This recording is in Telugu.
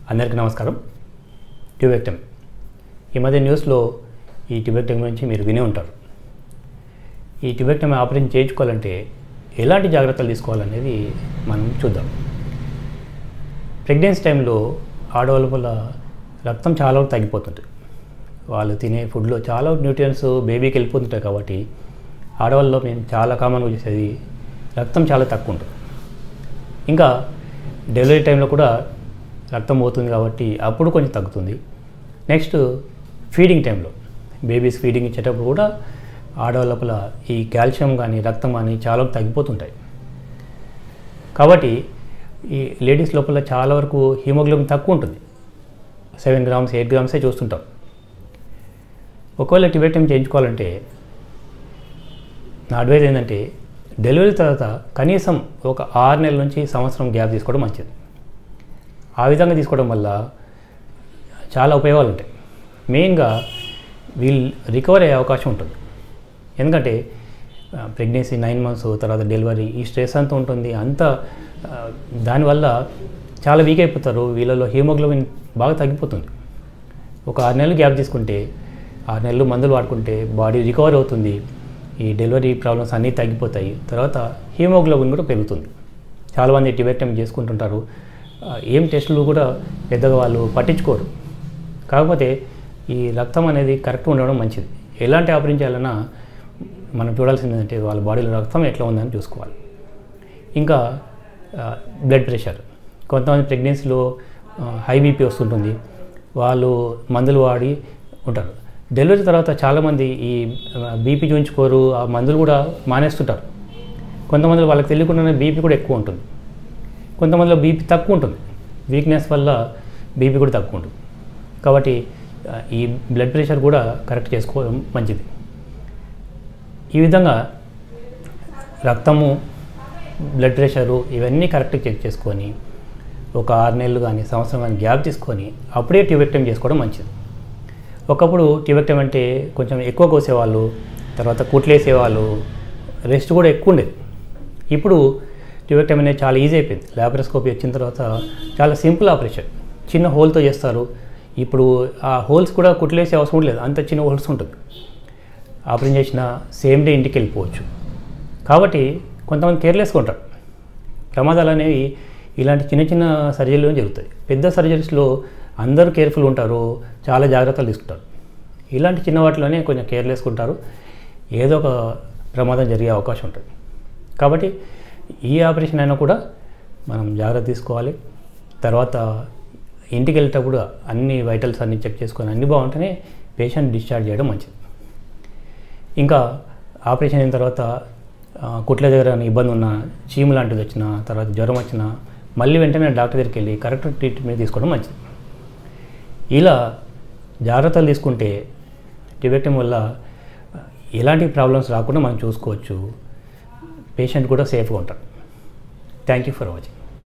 అందరికీ నమస్కారం ట్యూబెక్టమీ ఈ మధ్య న్యూస్లో ఈ ట్యూబెక్టమీ గురించి మీరు వినే ఉంటారు ఈ ట్యూబెక్టమీ ఆపరేషన్ చేయించుకోవాలంటే ఎలాంటి జాగ్రత్తలు తీసుకోవాలనేది మనం చూద్దాం ప్రెగ్నెన్సీ టైంలో ఆడవాళ్ళ వల్ల రక్తం చాలా వరకు తగ్గిపోతుంది వాళ్ళు తినే ఫుడ్లో చాలా న్యూట్రియన్స్ బేబీకి వెళ్ళిపోతుంటాయి కాబట్టి ఆడవాళ్ళలో మేము చాలా కామన్గా చూసేది రక్తం చాలా తక్కువ ఉంటుంది ఇంకా డెలివరీ టైంలో కూడా రక్తం పోతుంది కాబట్టి అప్పుడు కొంచెం తగ్గుతుంది నెక్స్ట్ ఫీడింగ్ టైంలో బేబీస్ ఫీడింగ్ ఇచ్చేటప్పుడు కూడా ఆడవాళ్ళ లోపల ఈ కాల్షియం కానీ రక్తం కానీ చాలా వరకు తగ్గిపోతుంటాయి కాబట్టి ఈ లేడీస్ లోపల చాలా వరకు హిమోగ్లోబిన్ తక్కువ ఉంటుంది సెవెన్ గ్రామ్స్ ఎయిట్ గ్రామ్సే చూస్తుంటాం ఒకవేళ టిబెటం చేయించుకోవాలంటే నా అడ్వైజ్ ఏంటంటే డెలివరీ తర్వాత కనీసం ఒక ఆరు నెలల నుంచి సంవత్సరం గ్యాప్ తీసుకోవడం మంచిది ఆ విధంగా తీసుకోవడం వల్ల చాలా ఉపయోగాలు ఉంటాయి మెయిన్గా వీళ్ళు రికవర్ అయ్యే అవకాశం ఉంటుంది ఎందుకంటే ప్రెగ్నెన్సీ నైన్ మంత్స్ తర్వాత డెలివరీ ఈ స్ట్రెస్ అంతా ఉంటుంది అంత ఆ, దానివల్ల చాలా వీక్ అయిపోతారు వీళ్ళలో హీమోగ్లోబిన్ బాగా తగ్గిపోతుంది ఒక ఆరు నెలలు గ్యాప్ తీసుకుంటే ఆరు నెలలు మందులు వాడుకుంటే బాడీ రికవర్ అవుతుంది ఈ డెలివరీ ప్రాబ్లమ్స్ అన్నీ తగ్గిపోతాయి తర్వాత హీమోగ్లోబిన్ కూడా పెరుగుతుంది చాలామంది టిబెటం చేసుకుంటుంటారు ఆ, ఏం టెస్టులు కూడా పెద్దగా వాళ్ళు పట్టించుకోరు కాకపోతే ఈ రక్తం అనేది కరెక్ట్ ఉండడం మంచిది ఎలాంటి ఆపరేషన్ చేయాలన్నా మనం చూడాల్సింది ఏంటంటే వాళ్ళ బాడీలో రక్తం ఎట్లా ఉందని చూసుకోవాలి ఇంకా బ్లడ్ ప్రెషర్ కొంతమంది ప్రెగ్నెన్సీలో హై బీపీ వస్తుంటుంది వాళ్ళు మందులు వాడి ఉంటారు డెలివరీ తర్వాత చాలామంది ఈ బీపీ చూయించుకోరు ఆ మందులు కూడా మానేస్తుంటారు కొంతమంది వాళ్ళకి తెలియకుండానే బీపీ కూడా ఎక్కువ ఉంటుంది కొంతమందిలో బీపీ తక్కువ ఉంటుంది వీక్నెస్ వల్ల బీపీ కూడా తక్కువ ఉంటుంది కాబట్టి ఆ, ఈ బ్లడ్ ప్రెషర్ కూడా కరెక్ట్ చేసుకోవడం మంచిది ఈ విధంగా రక్తము బ్లడ్ ప్రెషరు ఇవన్నీ కరెక్ట్గా చెక్ చేసుకొని ఒక ఆరు నెలలు కానీ సంవత్సరం కానీ గ్యాప్ తీసుకొని అప్పుడే ట్యూబెక్టమ్ చేసుకోవడం మంచిది ఒకప్పుడు ట్యూబెక్టమ్ అంటే కొంచెం ఎక్కువ కోసేవాళ్ళు తర్వాత కుట్లేసేవాళ్ళు రెస్ట్ కూడా ఎక్కువ ఉండేది ఇప్పుడు ట్యూబెక్టమ్ అనేది చాలా ఈజీ అయిపోయింది ల్యాప్రోస్కోపీ వచ్చిన తర్వాత చాలా సింపుల్ ఆపరేషన్ చిన్న హోల్తో చేస్తారు ఇప్పుడు ఆ హోల్స్ కూడా కుట్లేసే అవసరం లేదు అంత చిన్న హోల్స్ ఉంటుంది ఆపరేషన్ చేసిన సేమ్ డే ఇంటికి వెళ్ళిపోవచ్చు కాబట్టి కొంతమంది కేర్లెస్గా ఉంటారు ప్రమాదాలు అనేవి ఇలాంటి చిన్న చిన్న సర్జరీలో జరుగుతాయి పెద్ద సర్జరీస్లో అందరూ కేర్ఫుల్ ఉంటారు చాలా జాగ్రత్తలు తీసుకుంటారు ఇలాంటి చిన్న వాటిలోనే కొంచెం కేర్లెస్గా ఉంటారు ఏదో ఒక ప్రమాదం జరిగే అవకాశం ఉంటుంది కాబట్టి ఈ ఆపరేషన్ అయినా కూడా మనం జాగ్రత్త తీసుకోవాలి తర్వాత ఇంటికి వెళ్ళేటప్పుడు అన్ని వైటల్స్ అన్ని చెక్ చేసుకొని అన్ని బాగుంటేనే పేషెంట్ డిశ్చార్జ్ చేయడం మంచిది ఇంకా ఆపరేషన్ అయిన తర్వాత ఆ, కుట్ల దగ్గర ఏమైనా ఇబ్బంది ఉన్న చీము లాంటిది వచ్చినా తర్వాత జ్వరం వచ్చినా మళ్ళీ వెంటనే డాక్టర్ దగ్గరికి వెళ్ళి కరెక్ట్ ట్రీట్మెంట్ తీసుకోవడం మంచిది ఇలా జాగ్రత్తలు తీసుకుంటే టిబెటం వల్ల ఎలాంటి ప్రాబ్లమ్స్ రాకుండా మనం చూసుకోవచ్చు పేషెంట్ కూడా సేఫ్గా ఉంటారు థ్యాంక్ యూ ఫర్ వాచింగ్